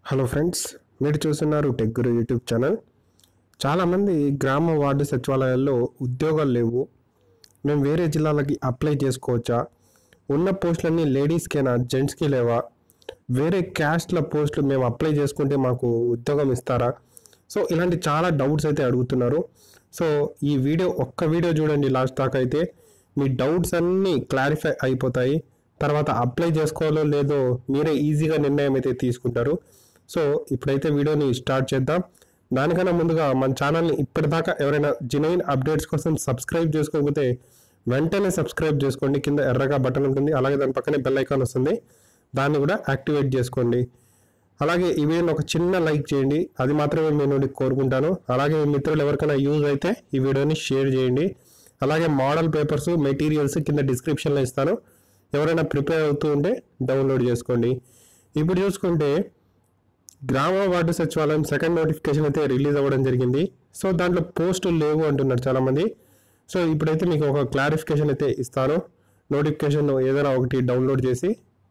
hello friends మీరు చూస్తున్నారు tech గురు YouTube channel చాలామంది గ్రామ వార్డు సచివాలయాల్లో ఉద్యోగాలు లేవు మేము వేరే జిల్లాలకి అప్లై చేసుకోవచ్చా ఉన్న పోస్టులన్నీ లేడీస్కేనా జెంట్స్కి లేవా వేరే క్యాస్ట్ల పోస్టులు మేము అప్లై చేసుకుంటే మాకు ఉద్యోగం ఇస్తారా సో ఇలాంటి చాలా డౌట్స్ అయితే అడుగుతున్నారు సో ఈ వీడియో ఒక్క వీడియో చూడండి లాస్ట్ దాకా అయితే మీ డౌట్స్ అన్నీ క్లారిఫై అయిపోతాయి తర్వాత అప్లై చేసుకోవాలో లేదో మీరే ఈజీగా నిర్ణయం అయితే తీసుకుంటారు సో ఇప్పుడైతే వీడియోని స్టార్ట్ చేద్దాం దానికన్నా ముందుగా మన ఛానల్ని ఇప్పటిదాకా ఎవరైనా జెన్యున్ అప్డేట్స్ కోసం సబ్స్క్రైబ్ చేసుకోకపోతే వెంటనే సబ్స్క్రైబ్ చేసుకోండి కింద ఎర్రగా బటన్ ఉంటుంది అలాగే దాని పక్కనే బెల్ ఐకాన్ వస్తుంది దాన్ని కూడా యాక్టివేట్ చేసుకోండి అలాగే ఈ వీడియోని ఒక చిన్న లైక్ చేయండి అది మాత్రమే మీ నుండి కోరుకుంటాను అలాగే మీ మిత్రులు ఎవరికైనా యూజ్ అయితే ఈ వీడియోని షేర్ చేయండి అలాగే మోడల్ పేపర్స్ మెటీరియల్స్ కింద డిస్క్రిప్షన్లో ఇస్తాను ఎవరైనా ప్రిపేర్ అవుతూ ఉంటే డౌన్లోడ్ చేసుకోండి ఇప్పుడు చూసుకుంటే గ్రామ వార్డు సచివాలయం సెకండ్ నోటిఫికేషన్ అయితే రిలీజ్ అవ్వడం జరిగింది సో దాంట్లో పోస్టులు లేవు అంటున్నారు చాలామంది సో ఇప్పుడైతే మీకు ఒక క్లారిఫికేషన్ అయితే ఇస్తాను నోటిఫికేషన్ ఏదైనా ఒకటి డౌన్లోడ్ చేసి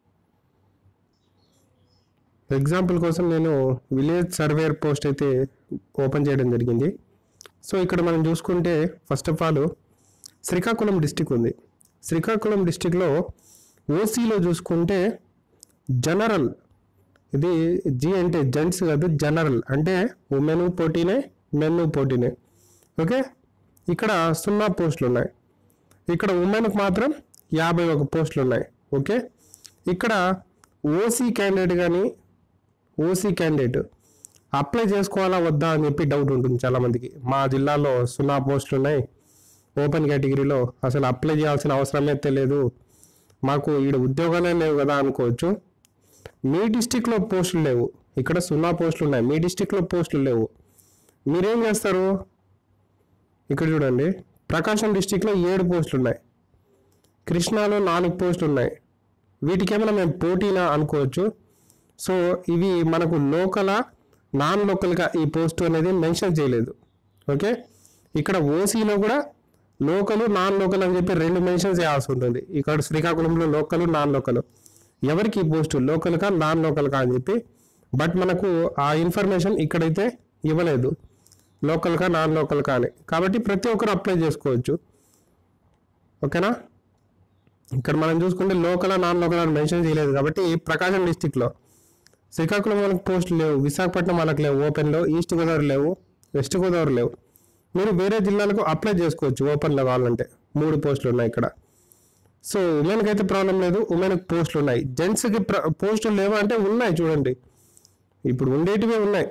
ఎగ్జాంపుల్ కోసం నేను విలేజ్ సర్వేర్ పోస్ట్ అయితే ఓపెన్ చేయడం జరిగింది సో ఇక్కడ మనం చూసుకుంటే first of all Srikakulam district ఉంది శ్రీకాకుళం డిస్టిక్లో ఓసీలో చూసుకుంటే జనరల్ ఇది జి అంటే జెంట్స్ కాదు జనరల్ అంటే ఉమెన్ పోటీనే మెన్ పోటీనే ఓకే ఇక్కడ సున్నా పోస్టులు ఉన్నాయి ఇక్కడ ఉమెన్కి మాత్రం యాభై ఒక పోస్టులు ఉన్నాయి ఓకే ఇక్కడ ఓసీ క్యాండిడేట్ కానీ ఓసీ క్యాండిడేట్ అప్లై చేసుకోవాలా వద్దా అని చెప్పి డౌట్ ఉంటుంది చాలామందికి మా జిల్లాలో సున్నా పోస్టులు ఉన్నాయి ఓపెన్ కేటగిరీలో అసలు అప్లై చేయాల్సిన అవసరమే తెలియదు మాకు ఈడ ఉద్యోగాలే లేవు కదా అనుకోవచ్చు మీ డిస్టిక్లో పోస్టులు లేవు ఇక్కడ సున్నా పోస్టులు ఉన్నాయి మీ డిస్టిక్లో పోస్టులు లేవు మీరేం చేస్తారు ఇక్కడ చూడండి ప్రకాశం డిస్టిక్లో ఏడు పోస్టులు ఉన్నాయి కృష్ణాలో నాలుగు పోస్టులు ఉన్నాయి వీటికేమైనా మేము పోటీనా అనుకోవచ్చు సో ఇవి మనకు లోకలా నాన్ లోకల్గా ఈ పోస్ట్ అనేది మెన్షన్ చేయలేదు ఓకే ఇక్కడ ఓసీలో కూడా లోకల్ నాన్ లోకల్ అని చెప్పి రెండు మెన్షన్ చేయాల్సి ఉంటుంది ఇక్కడ శ్రీకాకుళంలో లోకల్ నాన్ లోకల్ ఎవరికి ఈ పోస్టు లోకల్గా నాన్ లోకల్గా అని చెప్పి బట్ మనకు ఆ ఇన్ఫర్మేషన్ ఇక్కడైతే ఇవ్వలేదు లోకల్గా నాన్ లోకల్గా అని కాబట్టి ప్రతి ఒక్కరు అప్లై చేసుకోవచ్చు ఓకేనా ఇక్కడ మనం చూసుకుంటే లోకల్ నాన్ లోకల్ అని మెన్షన్ చేయలేదు కాబట్టి ప్రకాశం డిస్టిక్లో శ్రీకాకుళం వాళ్ళకి పోస్టులు లేవు విశాఖపట్నం వాళ్ళకి లేవు ఓపెన్లో ఈస్ట్ గోదావరి లేవు వెస్ట్ గోదావరి లేవు మీరు వేరే జిల్లాలకు అప్లై చేసుకోవచ్చు ఓపెన్లో కావాలంటే మూడు పోస్టులు ఉన్నాయి ఇక్కడ సో ఉమెన్కి అయితే ప్రాబ్లం లేదు ఉమెన్కి పోస్టులు ఉన్నాయి జెంట్స్కి పోస్టులు లేవా అంటే ఉన్నాయి చూడండి ఇప్పుడు ఉండేటివే ఉన్నాయి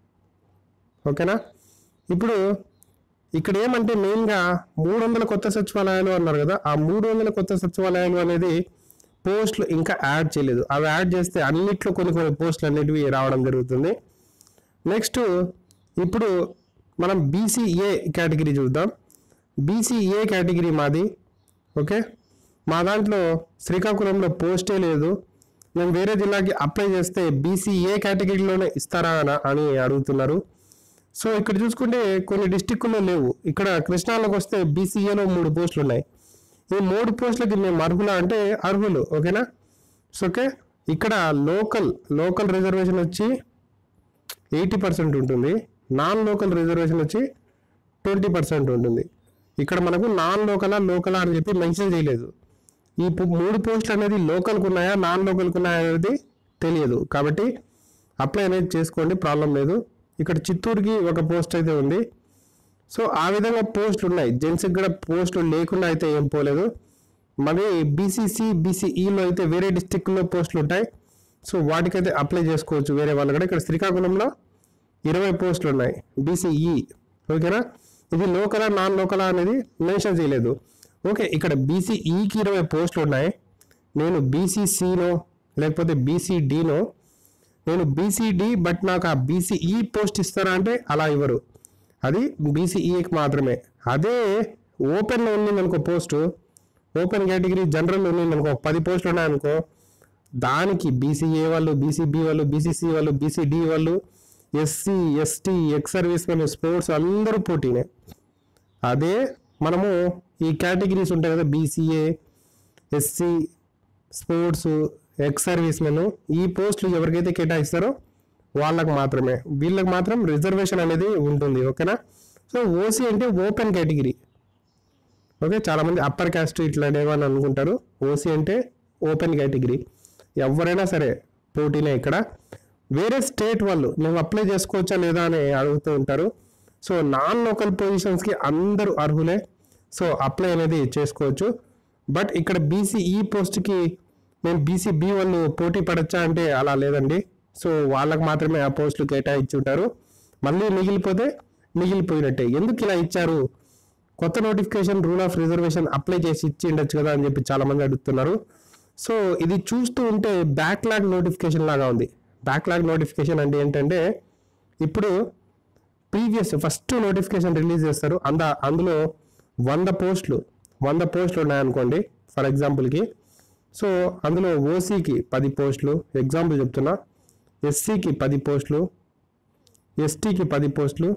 ఓకేనా ఇప్పుడు ఇక్కడ ఏమంటే మెయిన్గా మూడు వందల కొత్త సచివాలయాలు అన్నారు కదా ఆ మూడు వందల కొత్త సచివాలయాలు అనేది పోస్టులు ఇంకా యాడ్ చేయలేదు అవి యాడ్ చేస్తే అన్నిట్లో కొన్ని కొన్ని పోస్టులు అనేటివి రావడం జరుగుతుంది నెక్స్ట్ ఇప్పుడు మనం బీసీఏ కేటగిరీ చూద్దాం బీసీఏ కేటగిరీ మాది ఓకే మా దాంట్లో శ్రీకాకుళంలో పోస్టే లేదు మేము వేరే జిల్లాకి అప్లై చేస్తే బీసీఏ కేటగిరీలోనే ఇస్తారా అన- అని అడుగుతున్నారు సో ఇక్కడ చూసుకుంటే కొన్ని డిస్టిక్లో లేవు ఇక్కడ కృష్ణాలోకి వస్తే బీసీఏలో మూడు పోస్టులు ఉన్నాయి ఈ మూడు పోస్టులకి మేము అర్హులా అంటే అర్హులు ఓకేనా సో ఓకే ఇక్కడ లోకల్ లోకల్ రిజర్వేషన్ వచ్చి ఎయిటీ పర్సెంట్ ఉంటుంది నాన్ లోకల్ రిజర్వేషన్ వచ్చి ట్వంటీ పర్సెంట్ ఉంటుంది ఇక్కడ మనకు నాన్ లోకలా లోకలా అని చెప్పి మెన్షన్ చేయలేదు ఈ పు- మూడు పోస్టులు అనేది లోకల్కి ఉన్నాయా నాన్ లోకల్కి ఉన్నాయా అనేది తెలియదు కాబట్టి అప్లై అనేది చేసుకోండి ప్రాబ్లం లేదు ఇక్కడ చిత్తూరుకి ఒక పోస్ట్ అయితే ఉంది సో ఆ విధంగా పోస్టులు ఉన్నాయి జెంట్స్కి కూడా పోస్టులు లేకుండా అయితే ఏం పోలేదు మరి బీసీసీ బీసీఈలో అయితే వేరే డిస్టిక్లో పోస్టులు ఉంటాయి సో వాటికైతే అప్లై చేసుకోవచ్చు వేరే వాళ్ళు కూడా ఇక్కడ శ్రీకాకుళంలో ఇరవై పోస్టులు ఉన్నాయి బీసీఈ ఓకేనా ఇది లోకలా నాన్ లోకలా అనేది మెన్షన్ చేయలేదు ఓకే ఇక్కడ బీసీఈకి ఇరవై పోస్టులు ఉన్నాయి నేను బీసీసీనో లేకపోతే బీసీడీనో నేను బీసీడీ బట్ నాకు ఆ బీసీఈ పోస్ట్ ఇస్తారా అంటే అలా ఇవ్వరు అది బీసీఈకి మాత్రమే అదే ఓపెన్లో ఉంది అనుకో పోస్టు ఓపెన్ కేటగిరీ జనరల్ ఉంది అనుకో ఒక పది పోస్టులు ఉన్నాయనుకో దానికి బీసీఏ వాళ్ళు బీసీబీ వాళ్ళు బీసీసీ వాళ్ళు బీసీడీ వాళ్ళు SC ST ex servicemen sports అందరూ పోటీనే అదే మనము ఈ కేటగిరీస్ ఉంటాయి కదా BCA SC sports ex servicemen ఈ పోస్టులు ఎవరికైతే కేటాయిస్తారో వాళ్ళకి మాత్రమే వీళ్ళకి మాత్రం రిజర్వేషన్ అనేది ఉంటుంది ఓకేనా సో ఓసీ అంటే ఓపెన్ కేటగిరీ ఓకే చాలామంది అప్పర్ క్యాస్ట్ ఇట్లాంటివి అని అనుకుంటారు ఓసీ అంటే ఓపెన్ కేటగిరీ ఎవరైనా సరే పోటీనే ఇక్కడ వేరే స్టేట్ వాళ్ళు నువ్వు అప్లై చేసుకోవచ్చా లేదా అని అడుగుతూ ఉంటారు సో నాన్ లోకల్ పొజిషన్స్కి అందరూ అర్హులే సో అప్లై అనేది చేసుకోవచ్చు బట్ ఇక్కడ బీసీ ఈ పోస్ట్కి మేము బీసీ బి వాళ్ళు పోటీ పడచ్చా అంటే అలా లేదండి సో వాళ్ళకి మాత్రమే ఆ పోస్టులు కేటాయించి ఉంటారు మళ్ళీ మిగిలిపోతే మిగిలిపోయినట్టే ఎందుకు ఇలా ఇచ్చారు కొత్త notification rule of reservation apply చేసి ఇచ్చి ఉండొచ్చు కదా అని చెప్పి చాలా మంది అడుగుతున్నారు సో ఇది చూస్తూ ఉంటే బ్యాక్లాగ్ నోటిఫికేషన్ లాగా ఉంది బ్యాక్లాగ్ నోటిఫికేషన్ అంటే ఏంటంటే ఇప్పుడు ప్రీవియస్ ఫస్ట్ నోటిఫికేషన్ రిలీజ్ చేస్తారు అంద అందులో వంద పోస్టులు వంద పోస్టులు ఉన్నాయనుకోండి ఫర్ ఎగ్జాంపుల్కి సో అందులో ఓసీకి పది పోస్టులు ఎగ్జాంపుల్ చెప్తున్నా ఎస్సీకి పది పోస్టులు ఎస్టీకి పది పోస్టులు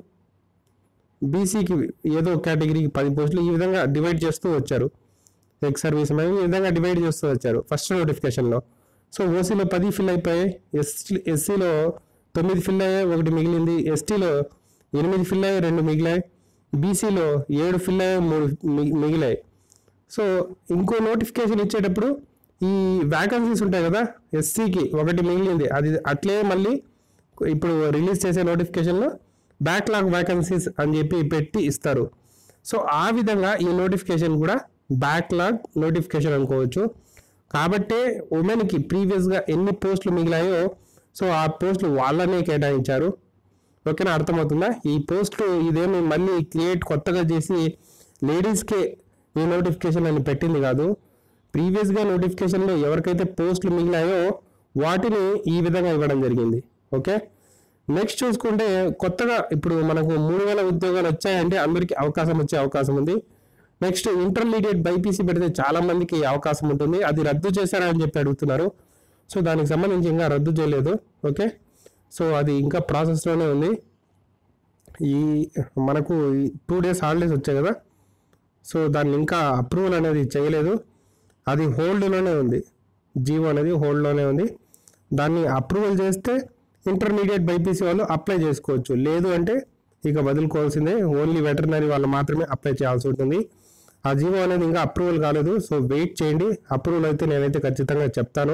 బీసీకి ఏదో కేటగిరీకి పది పోస్టులు ఈ విధంగా డివైడ్ చేస్తూ వచ్చారు ఎక్స్ సర్వీస్ ఈ విధంగా డివైడ్ చేస్తూ వచ్చారు ఫస్ట్ నోటిఫికేషన్లో సో ఓసీలో పది ఫిల్ అయిపోయాయి ఎస్టీ ఎస్సీలో తొమ్మిది ఫిల్ అయ్యాయి ఒకటి మిగిలింది ఎస్టీలో ఎనిమిది ఫిల్ అయ్యాయి రెండు మిగిలాయి బీసీలో ఏడు ఫిల్ అయ్యాయి మూడు మి- మిగిలాయి సో ఇంకో నోటిఫికేషన్ ఇచ్చేటప్పుడు ఈ వ్యాకన్సీస్ ఉంటాయి కదా ఎస్సీకి ఒకటి మిగిలింది అది అట్లే మళ్ళీ ఇప్పుడు రిలీజ్ చేసే నోటిఫికేషన్లో బ్యాక్లాగ్ వ్యాకన్సీస్ అని చెప్పి పెట్టి ఇస్తారు సో ఆ విధంగా ఈ నోటిఫికేషన్ కూడా బ్యాక్లాగ్ నోటిఫికేషన్ అనుకోవచ్చు కాబట్టే ఉమెన్కి ప్రీవియస్గా ఎన్ని పోస్టులు మిగిలాయో సో ఆ పోస్టులు వాళ్ళనే కేటాయించారు ఓకేనా అర్థమవుతుందా ఈ పోస్టులు ఇదేమి మళ్ళీ క్రియేట్ కొత్తగా చేసి లేడీస్కే ఈ నోటిఫికేషన్ అని పెట్టింది కాదు ప్రీవియస్గా నోటిఫికేషన్లో ఎవరికైతే పోస్టులు మిగిలాయో వాటిని ఈ విధంగా ఇవ్వడం జరిగింది ఓకే నెక్స్ట్ చూసుకుంటే కొత్తగా ఇప్పుడు మనకు మూడు వేల ఉద్యోగాలు వచ్చాయంటే అందరికీ అవకాశం వచ్చే అవకాశం ఉంది నెక్స్ట్ ఇంటర్మీడియట్ బైపీసీ పెడితే చాలా మందికి అవకాశం ఉంటుంది అది రద్దు చేశారా అని చెప్పి అడుగుతున్నారు సో దానికి సంబంధించి ఇంకా రద్దు చేయలేదు ఓకే సో అది ఇంకా ప్రాసెస్లోనే ఉంది ఈ మనకు టూ డేస్ హాలిడేస్ వచ్చాయి కదా సో దాన్ని ఇంకా అప్రూవల్ అనేది చేయలేదు అది హోల్డ్లోనే ఉంది జీవో అనేది హోల్డ్లోనే ఉంది దాన్ని అప్రూవల్ చేస్తే ఇంటర్మీడియట్ బైపీసీ వాళ్ళు అప్లై చేసుకోవచ్చు లేదు అంటే ఇక వదులుకోవాల్సిందే ఓన్లీ వెటర్నరీ వాళ్ళు మాత్రమే అప్లై చేయాల్సి ఉంటుంది ఆ జీవో అనేది ఇంకా అప్రూవల్ కాలేదు సో వెయిట్ చేయండి అప్రూవల్ అయితే నేనైతే ఖచ్చితంగా చెప్తాను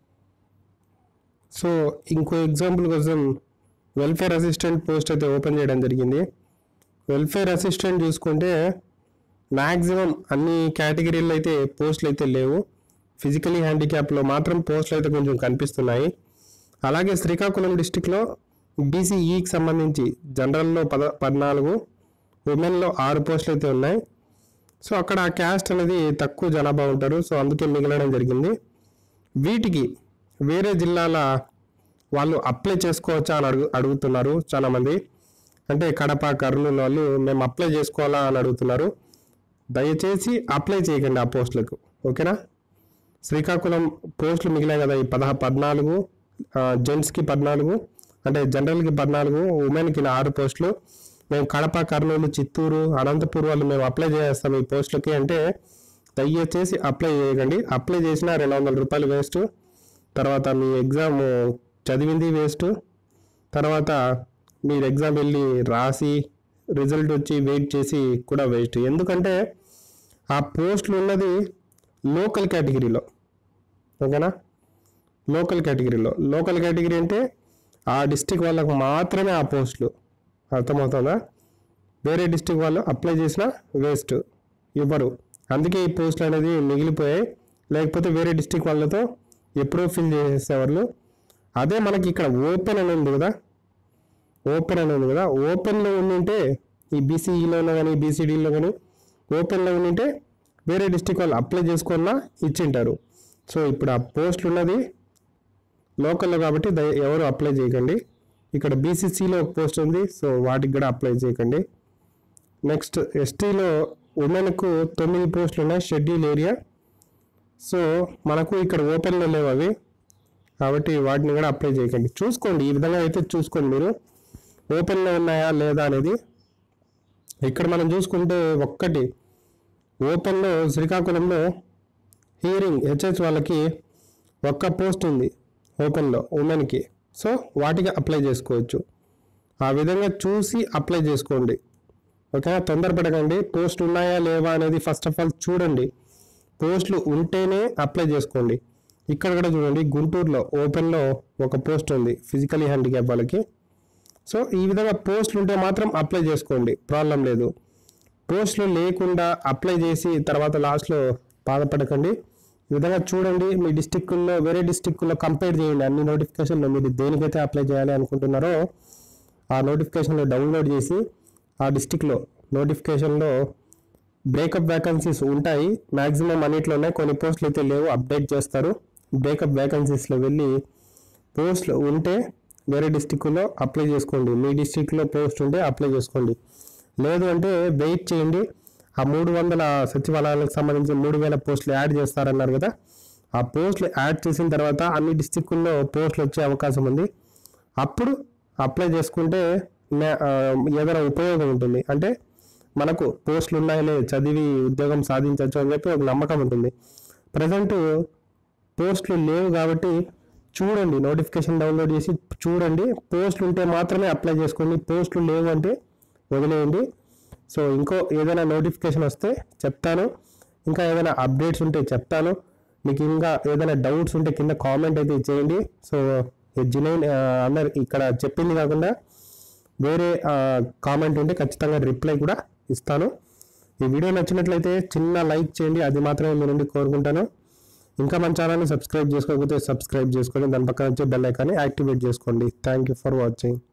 సో ఇంకో ఎగ్జాంపుల్ కోసం వెల్ఫేర్ అసిస్టెంట్ పోస్ట్ అయితే ఓపెన్ చేయడం జరిగింది వెల్ఫేర్ అసిస్టెంట్ చూసుకుంటే మ్యాక్సిమం అన్ని కేటగిరీల్లో అయితే పోస్టులు అయితే లేవు ఫిజికలీ హ్యాండిక్యాప్లో మాత్రం పోస్టులు అయితే కొంచెం కనిపిస్తున్నాయి అలాగే శ్రీకాకుళం డిస్టిక్లో బీసీఈకి సంబంధించి జనరల్లో పద పద్నాలుగు ఉమెన్లో ఆరు పోస్టులు అయితే ఉన్నాయి సో అక్కడ ఆ క్యాస్ట్ అనేది తక్కువ జనాభా ఉంటారు సో అందుకే మిగలడం జరిగింది వీటికి వేరే జిల్లాల వాళ్ళు అప్లై చేసుకోవచ్చా అని అడుగు అడుగుతున్నారు చాలామంది అంటే కడప కర్నూలు వాళ్ళు మేము అప్లై చేసుకోవాలా అని అడుగుతున్నారు దయచేసి అప్లై చేయకండి ఆ పోస్టులకు ఓకేనా శ్రీకాకుళం పోస్టులు మిగిలాయి కదా ఈ పదహ పద్నాలుగు జెంట్స్కి పద్నాలుగు అంటే జనరల్కి పద్నాలుగు ఉమెన్కి ఆరు పోస్టులు మేము కడప కర్నూలు చిత్తూరు అనంతపూర్ వాళ్ళు మేము అప్లై చేస్తాం ఈ పోస్టులకి అంటే దయచేసి అప్లై చేయకండి అప్లై చేసిన రెండు వందల రూపాయలు వేస్ట్ తర్వాత మీ ఎగ్జామ్ చదివింది వేస్ట్ తర్వాత మీరు ఎగ్జామ్ వెళ్ళి రాసి రిజల్ట్ వచ్చి వెయిట్ చేసి కూడా వేస్ట్ ఎందుకంటే ఆ పోస్టులు ఉన్నది లోకల్ కేటగిరీలో ఓకేనా లోకల్ కేటగిరీలో లోకల్ కేటగిరీ అంటే ఆ డిస్టిక్ వాళ్ళకు మాత్రమే ఆ పోస్టులు అర్థమవుతుందా వేరే డిస్టిక్ వాళ్ళు అప్లై చేసినా వేస్ట్ ఇవ్వరు అందుకే ఈ పోస్టులు అనేది మిగిలిపోయాయి లేకపోతే వేరే డిస్టిక్ వాళ్ళతో ఎప్పుడో ఫిల్ చేసేవాళ్ళు అదే మనకి ఇక్కడ ఓపెన్ అని ఉంది కదా ఓపెన్ అని ఉంది కదా ఓపెన్లో ఉండింటే ఈ బీసీఈలో కానీ బీసీడీలో కానీ ఓపెన్లో ఉండింటే వేరే డిస్టిక్ వాళ్ళు అప్లై చేసుకున్నా ఇచ్చింటారు సో ఇప్పుడు ఆ పోస్టులు ఉన్నది లోకల్లో కాబట్టి దయ- ఎవరు అప్లై చేయకండి ఇక్కడ బీసీసీలో ఒక పోస్ట్ ఉంది సో వాటికి కూడా అప్లై చేయకండి నెక్స్ట్ ఎస్టీలో ఉమెన్కు తొమ్మిది పోస్టులు ఉన్నాయి షెడ్యూల్ ఏరియా సో మనకు ఇక్కడ ఓపెన్లో లేవు అవి కాబట్టి వాటిని కూడా అప్లై చేయకండి చూసుకోండి ఈ విధంగా అయితే చూసుకోండి మీరు ఓపెన్లో ఉన్నాయా లేదా అనేది ఇక్కడ మనం చూసుకుంటే ఒక్కటి ఓపెన్లో శ్రీకాకుళంలో హియరింగ్ హెచ్హెచ్ వాళ్ళకి ఒక్క పోస్ట్ ఉంది ఓపెన్లో ఉమెన్కి సో వాటికి అప్లై చేసుకోవచ్చు ఆ విధంగా చూసి అప్లై చేసుకోండి ఓకేనా తొందరపడకండి పోస్ట్ ఉన్నాయా లేవా అనేది ఫస్ట్ ఆఫ్ ఆల్ చూడండి పోస్టులు ఉంటేనే అప్లై చేసుకోండి ఇక్కడ కూడా చూడండి గుంటూరులో ఓపెన్లో ఒక పోస్ట్ ఉంది ఫిజికలీ హ్యాండిక్యాప్ వాళ్ళకి సో ఈ విధంగా పోస్టులు ఉంటే మాత్రం అప్లై చేసుకోండి ప్రాబ్లం లేదు పోస్టులు లేకుండా అప్లై చేసి తర్వాత లాస్ట్లో బాధపడకండి ఈ విధంగా చూడండి మీ డిస్టిక్లో వేరే డిస్టిక్లో కంపేర్ చేయండి అన్ని నోటిఫికేషన్లో మీరు దేనికైతే అప్లై చేయాలి అనుకుంటున్నారో ఆ నోటిఫికేషన్లో డౌన్లోడ్ చేసి ఆ డిస్టిక్లో నోటిఫికేషన్లో బ్రేకప్ వ్యాకన్సీస్ ఉంటాయి మ్యాక్సిమం అన్నిట్లో ఉన్నాయి కొన్ని పోస్టులు అయితే లేవు అప్డేట్ చేస్తారు బ్రేకప్ వ్యాకన్సీస్లో వెళ్ళి పోస్టులు ఉంటే వేరే డిస్టిక్లో అప్లై చేసుకోండి మీ డిస్టిక్లో పోస్ట్ ఉంటే అప్లై చేసుకోండి లేదు అంటే వెయిట్ చేయండి ఆ మూడు వందల సచివాలయాలకు సంబంధించి మూడు వేల పోస్టులు యాడ్ చేస్తారన్నారు కదా ఆ పోస్టులు యాడ్ చేసిన తర్వాత అన్ని డిస్టిక్ల్లో పోస్టులు వచ్చే అవకాశం ఉంది అప్పుడు అప్లై చేసుకుంటే నే- ఆ, ఏదైనా ఉపయోగం ఉంటుంది అంటే మనకు పోస్టులు ఉన్నాయిలే చదివి ఉద్యోగం సాధించవచ్చు అని చెప్పి ఒక నమ్మకం ఉంటుంది ప్రజెంట్ పోస్టులు లేవు కాబట్టి చూడండి నోటిఫికేషన్ డౌన్లోడ్ చేసి చూడండి పోస్టులు ఉంటే మాత్రమే అప్లై చేసుకోండి పోస్టులు లేవు అంటే వదిలేయండి సో ఇంకో ఏదైనా నోటిఫికేషన్ వస్తే చెప్తాను ఇంకా ఏదైనా అప్డేట్స్ ఉంటే చెప్తాను మీకు ఇంకా ఏదైనా డౌట్స్ ఉంటే కింద కామెంట్ అయితే చేయండి సో జినైన్ అందరు ఇక్కడ చెప్పింది కాకుండా వేరే కామెంట్ ఉంటే ఖచ్చితంగా రిప్లై కూడా ఇస్తాను ఈ వీడియో నచ్చినట్లయితే చిన్న లైక్ చేయండి అది మాత్రమే మీ నుండి కోరుకుంటాను ఇంకా మన ఛానల్ని సబ్స్క్రైబ్ చేసుకోకపోతే సబ్స్క్రైబ్ చేసుకోండి దాని పక్కన వచ్చే బెల్ ఐకాన్ని యాక్టివేట్ చేసుకోండి థ్యాంక్ యూ ఫర్ వాచింగ్